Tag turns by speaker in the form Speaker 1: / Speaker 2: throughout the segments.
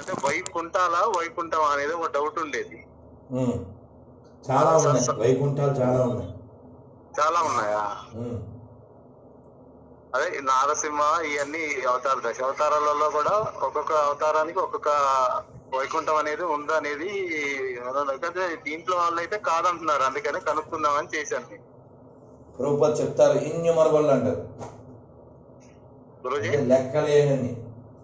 Speaker 1: అంటే వైకుంఠాలా వైకుంఠం అనేది ఒక డౌట్ ఉండేది
Speaker 2: ఉమ్. చాలా ఉన్నాయి వైకుంఠాలు చాలా ఉన్నాయి
Speaker 1: చాలా ఉన్నాయా
Speaker 2: ఉమ్.
Speaker 1: అదే ఈ నారసింహ ఇవన్నీ అవతారాలు దశ అవతారాలలో కూడా ఒక్కొక్క అవతారానికి ఒక్కొక్క వైకుంఠం అనేది ఉందనేది అయితే దీంట్లో వాళ్ళు అయితే కాదంటున్నారు అందుకని కనుక్కుందామని చేశాను నేను.
Speaker 2: ప్రభుపాద్ చెప్తారు ఇన్యూమరబుల్ అంటారు
Speaker 1: గురూజీ
Speaker 2: అంటే లెక్కలేనని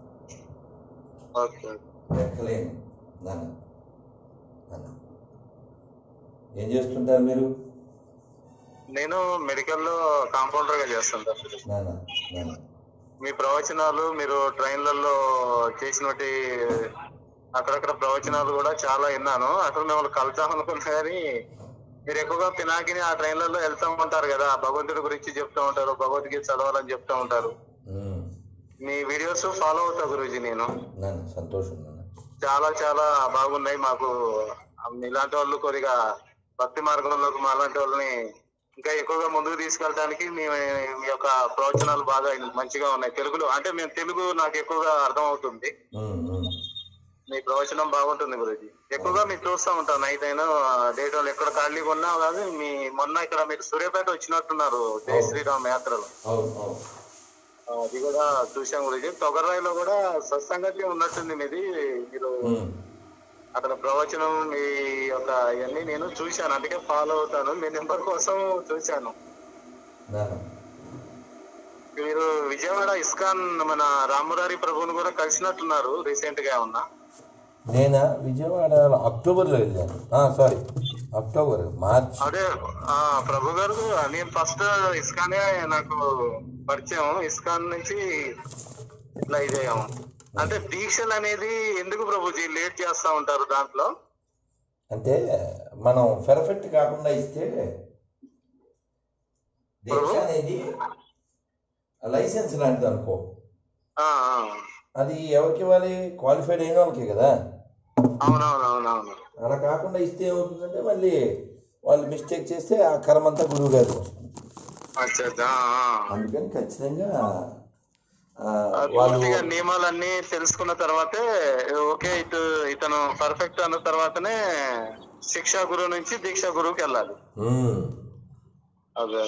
Speaker 1: ఓకే
Speaker 2: లెక్కలేని దాన్ని అన్న ఏం చేస్తుంటారు మీరు
Speaker 1: నేను మెడికల్ లో కాంపౌండర్ గా చేస్తుంటాను
Speaker 2: నాన్న నాన్న
Speaker 1: మీ ప్రవచనాలు మీరు ట్రైన్లలో చేసినటి అక్కడక్కడ ప్రవచనాలు కూడా చాలా విన్నాను అసలు మిమ్మల్ని కలుద్దాం అనుకున్నా కానీ మీరు ఎక్కువగా పినాకిని ఆ ట్రైన్లలో వెళ్తూ ఉంటారు కదా భగవంతుడి గురించి చెప్తూ ఉంటారు భగవద్గీత చదవాలని చెప్తూ ఉంటారు
Speaker 2: ఉమ్.
Speaker 1: మీ వీడియోస్ ఫాలో అవుతా గురూజీ నేను
Speaker 2: నాన్న సంతోషం నాన్న
Speaker 1: చాలా చాలా బాగున్నాయి మాకు ఇలాంటి వాళ్ళు కొద్దిగా భక్తి మార్గంలోకి మా లాంటి వాళ్ళని ఇంకా ఎక్కువగా ముందుకు తీసుకెళ్ళడానికి మీ మీ యొక్క ప్రవచనాలు బాగా మంచిగా ఉన్నాయి తెలుగులో అంటే మేము తెలుగు నాకు ఎక్కువగా అర్థం అవుతుంది
Speaker 2: ఉమ్, ఉమ్.
Speaker 1: మీ ప్రవచనం బాగుంటుంది గురుజీ ఎక్కువగా మీరు చూస్తూ ఉంటాను నైట్ అయినా డే టైం ఎక్కడ ఖాళీగా ఉన్నా కానీ మీ మొన్న ఇక్కడ మీరు సూర్యాపేట వచ్చినట్టున్నారు జై శ్రీరామ్ యాత్రలో
Speaker 2: అవును అవును
Speaker 1: ఆ, అది కూడా చూసాం గురించి తొగరాయిలో కూడా సత్సంగతి ఉన్నట్టుంది మీది మీరు
Speaker 2: ఉమ్.
Speaker 1: అక్కడ ప్రవచనం మీ యొక్క ఇవన్నీ నేను చూశాను అందుకే ఫాలో అవుతాను మీ నెంబర్ కోసం చూశాను
Speaker 2: నాన్న
Speaker 1: మీరు విజయవాడ ఇస్కాన్ మన రామురారి ప్రభువుని కూడా కలిసినట్టున్నారు రీసెంట్ గా ఉన్నా
Speaker 2: నేనా విజయవాడలో అక్టోబర్లో వెళ్ళాను సారీ అక్టోబర్ మార్చ్
Speaker 1: అదే ఆ ప్రభు గారు నేను ఫస్ట్ ఇస్కానే నాకు పరిచయం ఇస్కాన్ నుంచి ఇట్లా ఇదేయం అంటే దీక్షలు అనేది ఎందుకు ప్రభుజీ లేట్ చేస్తా ఉంటారు దాంట్లో
Speaker 2: అంటే మనం పెర్ఫెక్ట్ కాకుండా ఇస్తే దీక్ష అనేది లైసెన్స్ లాంటిది అనుకో
Speaker 1: ఆ, ఆ.
Speaker 2: అది ఎవరికి ఇవ్వాలి క్వాలిఫైడ్ అయిన వాళ్ళకి కదా
Speaker 1: అవునవునవునవును
Speaker 2: అలా కాకుండా ఇస్తే ఏమవుతుందంటే మళ్ళీ వాళ్ళు మిస్టేక్ చేస్తే ఆ కర్మ అంతా గురువు గారికి వస్తుంది
Speaker 1: అచ్చా అచ్చా, ఆ, ఆ.
Speaker 2: అందుకని ఖచ్చితంగా ఆ,
Speaker 1: ఆ,
Speaker 2: వాళ్ళు
Speaker 1: పూర్తిగా నియమాలన్నీ తెలుసుకున్న తర్వాతే ఓకే ఇటు ఇతను పర్ఫెక్ట్ అన్న తర్వాతనే శిక్షా గురువు నుంచి దీక్షా గురువుకి వెళ్ళాలి
Speaker 2: ఉమ్,
Speaker 1: అదే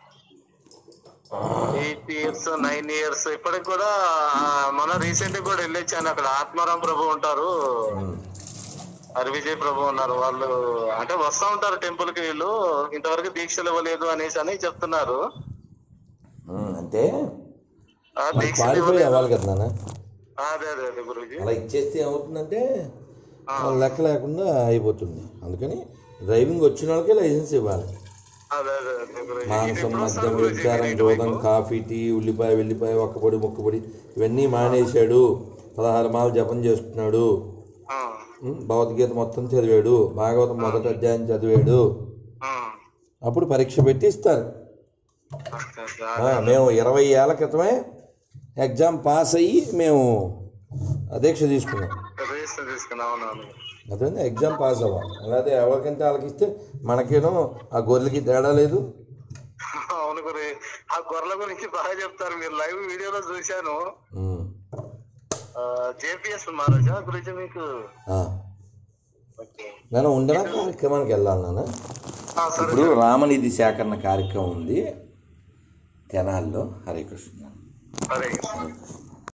Speaker 1: ఎయిట్ ఇయర్స్ నైన్ ఇయర్స్ ఇప్పటికి కూడా ఆ, మొన్న రీసెంట్ కూడా వెళ్ళొచ్చాను అక్కడ ఆత్మారాం ప్రభు ఉంటారు
Speaker 2: ఉమ్,
Speaker 1: హరివిజయ్ ప్రభు ఉన్నారు వాళ్ళు అంటే వస్తా ఉంటారు టెంపుల్ కి వీళ్ళు ఇంతవరకు దీక్షలు ఇవ్వలేదు అనేసి అని చెప్తున్నారు
Speaker 2: ఉమ్, అంటే
Speaker 1: ఆ
Speaker 2: వాళ్ళు
Speaker 1: దీక్షలు
Speaker 2: క్వాలిఫై
Speaker 1: ఇవ్వలేదు
Speaker 2: అవ్వాలి కదా నాన్న
Speaker 1: అదే అదే అదే గురుజీ
Speaker 2: అలా ఇచ్చేస్తే ఏమవుతుందంటే
Speaker 1: ఆ.
Speaker 2: వాళ్ళ లెక్క లేకుండా అయిపోతుంది అందుకని డ్రైవింగ్ వచ్చిన వాళ్ళకే లైసెన్స్ ఇవ్వాలి
Speaker 1: అదే అదే అదే గురూజీ. ఇది
Speaker 2: మాంసం
Speaker 1: ఎప్పుడు వస్తారు
Speaker 2: మద్యం
Speaker 1: గురూజీ
Speaker 2: వ్యభిచారం
Speaker 1: మీరు
Speaker 2: జోదం
Speaker 1: ఇటువైపు?
Speaker 2: కాఫీ టీ ఉల్లిపాయ వెల్లిపాయ ఒక్కపొడి ముక్కపొడి ఇవన్నీ మానేశాడు పదహారు మాలు జపం చేస్తున్నాడు
Speaker 1: ఆ,
Speaker 2: ఉమ్, భగవద్గీత మొత్తం చదివాడు భాగవతం మొదటి అధ్యాయం చదివాడు
Speaker 1: ఆ.
Speaker 2: అప్పుడు పరీక్ష పెట్టి ఇస్తారు
Speaker 1: అచ్చా, అచ్చా.
Speaker 2: ఆ, మేము ఇరవై ఏళ్ళ క్రితమే ఎగ్జామ్ పాస్ అయ్యి మేము దీక్ష తీసుకున్నాం
Speaker 1: రిజిస్టర్ తీసుకున్నా అవునవును
Speaker 2: అదే ఎగ్జామ్ పాస్ అవ్వాలి అలాగే ఎవరికంటే వాళ్ళకి ఇస్తే మనకేనో ఆ గొర్రెలకి తేడా లేదు
Speaker 1: అవును గురి ఆ గొర్రెల గురించి బాగా చెప్తారు మీరు లైవ్ వీడియోలో చూశాను
Speaker 2: ఉమ్,
Speaker 1: జేపీఎస్ మహారాజా గురించి మీకు
Speaker 2: ఆ.
Speaker 1: ఓకే.
Speaker 2: నేను ఉండన కార్యక్రమానికి వెళ్ళాలి నాన్న
Speaker 1: ఆ, సరే
Speaker 2: ఇప్పుడు రామనిధి సేకరణ కార్యక్రమం ఉంది తెనాల్లో హరే కృష్ణ
Speaker 1: సరే
Speaker 2: హరే కృష్ణ